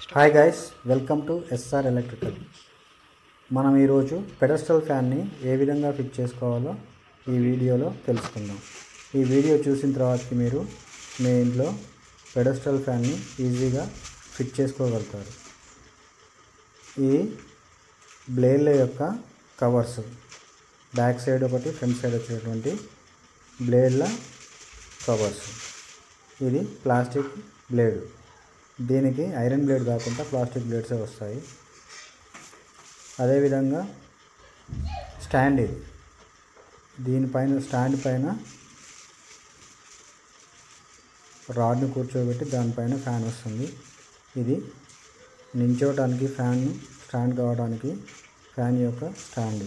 hi guys welcome to SR electrical మనం ఈరోజు pedestal ఫ్యాన్ని ఏ విధంగా ఫిట్ చేసుకోవాలో ఈ వీడియోలో తెలుసుకుందాం ఈ వీడియో చూసిన తర్వాతకి మీరు మీ ఇంట్లో పెడస్టల్ ఫ్యాన్ని ఈజీగా ఫిట్ చేసుకోగలుగుతారు ఇది బ్లేడ్ల యొక్క కవర్స్ బ్యాక్ సైడ్ ఒకటి ఫ్రంట్ సైడ్ వచ్చేటువంటి బ్లేడ్ల కవర్స్ ఇది ప్లాస్టిక్ బ్లేడ్ దీనికి ఐరన్ బ్లేడ్ కాకుండా ప్లాస్టిక్ బ్లేడ్సే వస్తాయి అదేవిధంగా స్టాండ్ ఇది దీనిపైన స్టాండ్ పైన రాడ్ని కూర్చోబెట్టి దానిపైన ఫ్యాన్ వస్తుంది ఇది నించోవడానికి ఫ్యాన్ స్టాండ్ కావడానికి ఫ్యాన్ యొక్క స్టాండ్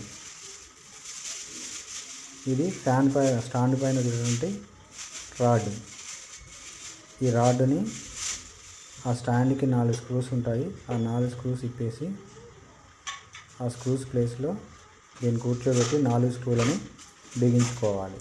ఇది ఫ్యాన్ పై స్టాండ్ పైన ఉన్నటువంటి రాడ్ ఈ రాడ్ని ఆ స్టాండ్కి నాలుగు స్క్రూస్ ఉంటాయి ఆ నాలుగు స్క్రూస్ ఇప్పేసి ఆ స్క్రూస్ ప్లేస్లో దీన్ని కూర్చోబెట్టి నాలుగు స్క్రూలను బిగించుకోవాలి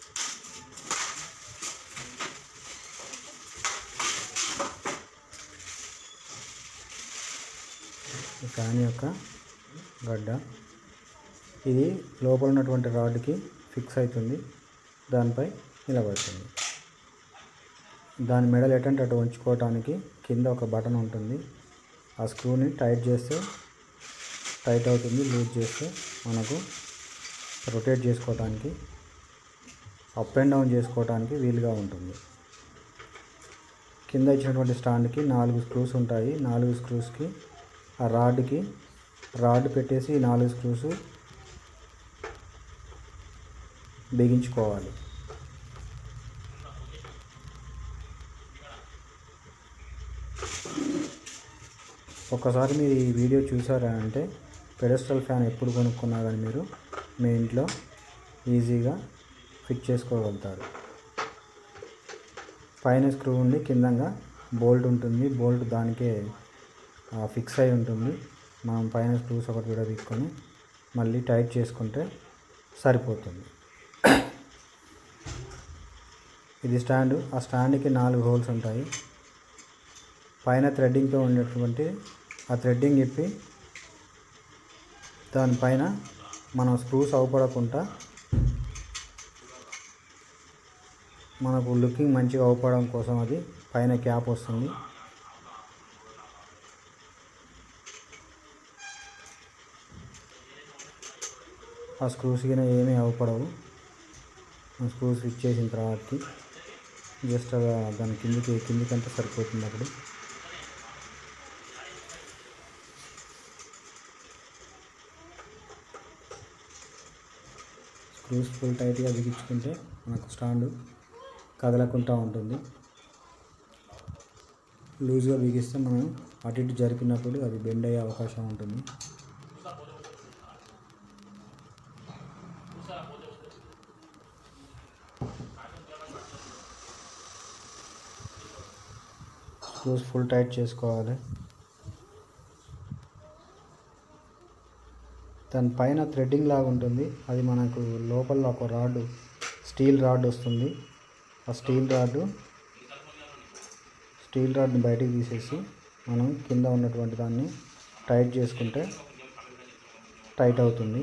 ఈ ఫ్యాన్ యొక్క గడ్డ ఇది లోపల ఉన్నటువంటి రాడ్కి ఫిక్స్ అవుతుంది దానిపై నిలబడుతుంది దాని మెడలు ఎటంటే అటు ఉంచుకోవడానికి కింద ఒక బటన్ ఉంటుంది ఆ స్క్రూని టైట్ చేస్తే టైట్ అవుతుంది లూజ్ చేస్తే మనకు రొటేట్ చేసుకోవడానికి అప్ అండ్ డౌన్ చేసుకోవడానికి వీలుగా ఉంటుంది కింద ఇచ్చినటువంటి స్టాండ్కి నాలుగు స్క్రూస్ ఉంటాయి నాలుగు స్క్రూస్కి ఆ రాడ్కి రాడ్ పెట్టేసి ఈ నాలుగు స్క్రూస్ బిగించుకోవాలి ఒక్కసారి మీరు ఈ వీడియో చూసారా అంటే పెడస్ట్రల్ ఫ్యాన్ ఎప్పుడు కొనుక్కున్నా కానీ మీరు మీ ఇంట్లో ఈజీగా ఫిట్ చేసుకోగలుగుతారు పైన స్క్రూ ఉండి కిందంగా బోల్ట్ ఉంటుంది బోల్ట్ దానికే ఫిక్స్ అయి ఉంటుంది మనం పైన స్క్రూస్ ఒకటి విడదీసుకొని మళ్ళీ టైట్ చేసుకుంటే సరిపోతుంది ఇది స్టాండ్ ఆ స్టాండ్కి నాలుగు హోల్స్ ఉంటాయి పైన థ్రెడ్డింగ్తో ఉండేటువంటి ఆ థ్రెడ్డింగ్ ఇప్పి దానిపైన మనం స్క్రూస్ అవపడకుండా మనకు లుకింగ్ మంచిగా అవపడడం కోసం అది పైన క్యాప్ వస్తుంది ఆ స్క్రూస్ కింద ఏమీ అవపడవు ఆ స్క్రూస్ ఫిట్ చేసిన తర్వాతకి జస్ట్ అలా దాని కిందికి కిందికంటే సరిపోతుంది అప్పుడు స్క్రూస్ ఫుల్ టైట్గా బిగించుకుంటే మనకు స్టాండ్ కదలకుండా ఉంటుంది లూజ్గా బిగిస్తే మనం అటు ఇటు జరిపినప్పుడు అది బెండ్ అయ్యే అవకాశం ఉంటుంది స్క్రూస్ ఫుల్ టైట్ చేసుకోవాలి దాని పైన థ్రెడ్డింగ్ లాగా ఉంటుంది అది మనకు లోపల ఒక రాడ్ స్టీల్ రాడ్ వస్తుంది ఆ స్టీల్ రాడ్ స్టీల్ రాడ్ని బయటికి తీసేసి మనం కింద ఉన్నటువంటి దాన్ని టైట్ చేసుకుంటే టైట్ అవుతుంది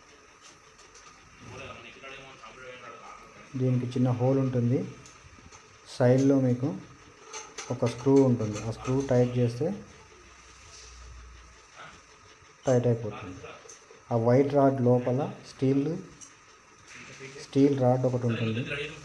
దీనికి చిన్న హోల్ ఉంటుంది సైడ్లో మీకు ఒక స్క్రూ ఉంటుంది ఆ స్క్రూ టైట్ చేస్తే టైట్ అయిపోతుంది ఆ వైట్ రాడ్ లోపల స్టీల్ స్టీల్ రాడ్ ఒకటి ఉంటుంది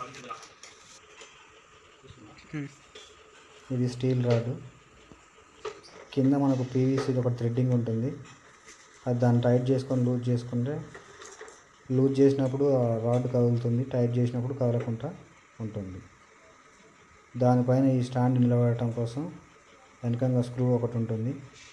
ఇది స్టీల్ రాడ్ కింద మనకు పీవీసీ ఒక థ్రెడ్డింగ్ ఉంటుంది అది దాన్ని టైట్ చేసుకొని లూజ్ చేసుకుంటే లూజ్ చేసినప్పుడు ఆ రాడ్ కదులుతుంది టైట్ చేసినప్పుడు కదలకుండా ఉంటుంది దానిపైన ఈ స్టాండ్ నిలబడటం కోసం వెనకంగా స్క్రూ ఒకటి ఉంటుంది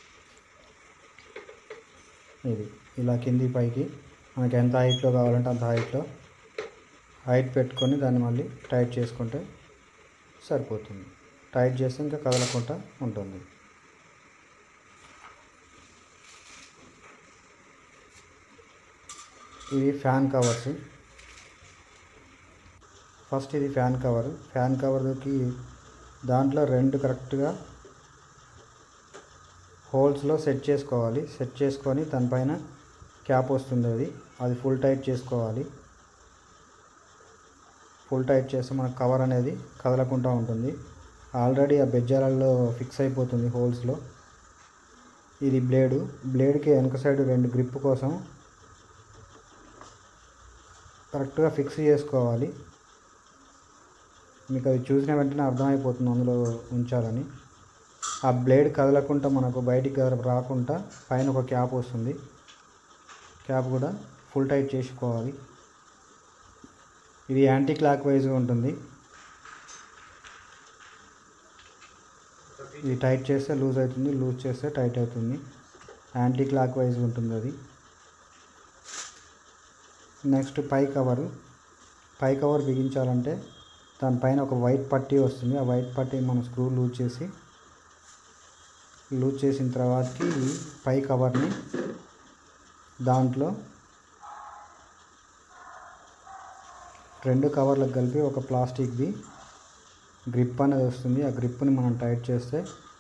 ఇది ఇలా కింది పైకి మనకి ఎంత హైట్లో కావాలంటే అంత హైట్లో హైట్ పెట్టుకొని దాన్ని మళ్ళీ టైట్ చేసుకుంటే సరిపోతుంది టైట్ చేస్తే ఇంకా కదలకుండా ఉంటుంది ఇవి ఫ్యాన్ కవర్స్ ఫస్ట్ ఇది ఫ్యాన్ కవర్ ఫ్యాన్ కవర్కి దాంట్లో రెండు కరెక్ట్గా హోల్స్లో సెట్ చేసుకోవాలి సెట్ చేసుకొని దానిపైన క్యాప్ వస్తుంది అది అది ఫుల్ టైట్ చేసుకోవాలి ఫుల్ టైట్ చేస్తే మనకు కవర్ అనేది కదలకుండా ఉంటుంది ఆల్రెడీ ఆ బెజ్జాలలో ఫిక్స్ అయిపోతుంది హోల్స్లో ఇది బ్లేడు బ్లేడ్కి వెనక సైడ్ రెండు గ్రిప్ కోసం కరెక్ట్గా ఫిక్స్ చేసుకోవాలి మీకు అది చూసిన వెంటనే అర్థమైపోతుంది అందులో ఉంచాలని ఆ బ్లేడ్ కదలకుండా మనకు బయటికి రాకుండా పైన ఒక క్యాప్ వస్తుంది క్యాప్ కూడా ఫుల్ టైట్ చేసుకోవాలి ఇది యాంటీ క్లాక్ వైజ్గా ఉంటుంది ఇది టైట్ చేస్తే లూజ్ అవుతుంది లూజ్ చేస్తే టైట్ అవుతుంది యాంటీ క్లాక్ వైజ్ ఉంటుంది అది నెక్స్ట్ పై కవర్ పై కవర్ బిగించాలంటే దానిపైన ఒక వైట్ పట్టీ వస్తుంది ఆ వైట్ పట్టీ మనం స్క్రూ లూజ్ చేసి లూజ్ చేసిన తర్వాతకి ఈ పై కవర్ని దాంట్లో రెండు కవర్లకు కలిపి ఒక ప్లాస్టిక్ది గ్రిప్ అనేది వస్తుంది ఆ గ్రిప్ని మనం టైట్ చేస్తే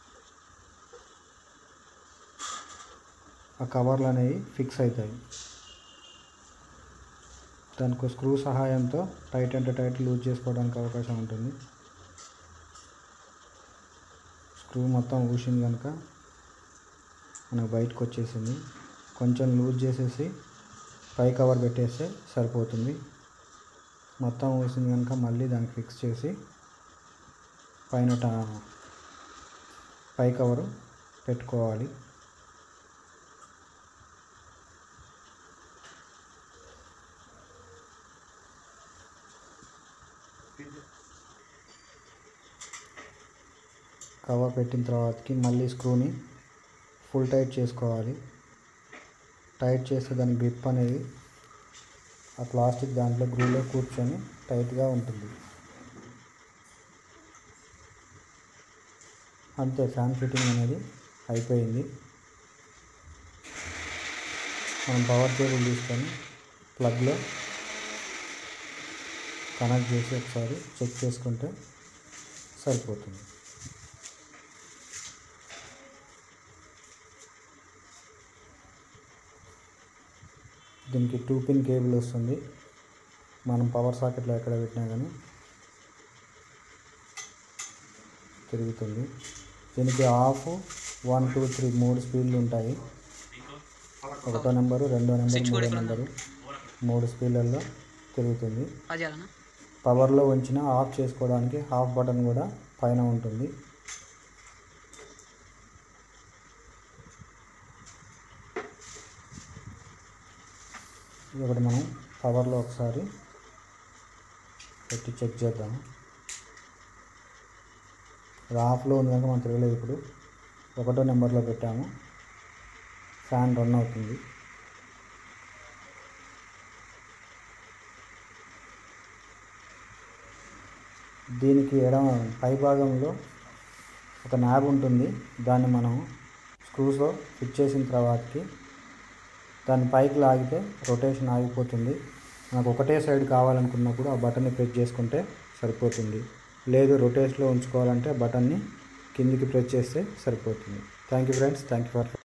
ఆ కవర్లు అనేవి ఫిక్స్ అవుతాయి దానికి స్క్రూ సహాయంతో టైట్ అంటే టైట్ లూజ్ చేసుకోవడానికి అవకాశం ఉంటుంది స్క్రూ మొత్తం ఊసింది కనుక మనకు బయటకు వచ్చేసింది కొంచెం లూజ్ చేసేసి పై కవర్ పెట్టేస్తే సరిపోతుంది మొత్తం ఊసింది కనుక మళ్ళీ దానికి ఫిక్స్ చేసి పైన ట- పై కవరు పెట్టుకోవాలి కవర్ పెట్టిన తర్వాతకి మళ్ళీ స్క్రూని ఫుల్ టైట్ చేసుకోవాలి టైట్ చేస్తే దాని గ్రిప్ అనేది ఆ ప్లాస్టిక్ దాంట్లో గ్రూలో కూర్చొని టైట్గా ఉంటుంది అంతే ఫ్యాన్ ఫిట్టింగ్ అనేది అయిపోయింది మనం పవర్ కేబుల్ తీసుకొని ప్లగ్లో కనెక్ట్ చేసి ఒకసారి చెక్ చేసుకుంటే సరిపోతుంది దీనికి టూ పిన్ కేబుల్ వస్తుంది మనం పవర్ సాకెట్లో ఎక్కడ పెట్టినా కానీ తిరుగుతుంది దీనికి ఆఫ్ వన్ టూ త్రీ మూడు స్పీడ్లు ఉంటాయి ఒకటో నెంబరు రెండో నెంబర్ మూడో నెంబరు మూడు స్పీడ్లలో తిరుగుతుంది అది చేయాలన్నా పవర్లో ఉంచిన ఆఫ్ చేసుకోవడానికి హాఫ్ బటన్ కూడా పైన ఉంటుంది ఇది ఒకటి మనం పవర్లో ఒకసారి పెట్టి చెక్ చేద్దాం అది ఆఫ్లో ఉంది కనుక మనం తిరగలేదు ఇప్పుడు ఒకటో నెంబర్లో పెట్టాము ఫ్యాన్ రన్ అవుతుంది దీనికి ఎడమ పై భాగంలో ఒక నాబ్ ఉంటుంది దాన్ని మనం స్క్రూస్లో ఫిట్ చేసిన తర్వాతకి దాన్ని పైకి లాగితే రొటేషన్ ఆగిపోతుంది మనకు ఒకటే సైడ్ కావాలనుకున్నప్పుడు ఆ బటన్ని ప్రెస్ చేసుకుంటే సరిపోతుంది లేదు రొటేషన్లో ఉంచుకోవాలంటే బటన్ని కిందికి ప్రెస్ చేస్తే సరిపోతుంది thank you friends thank you for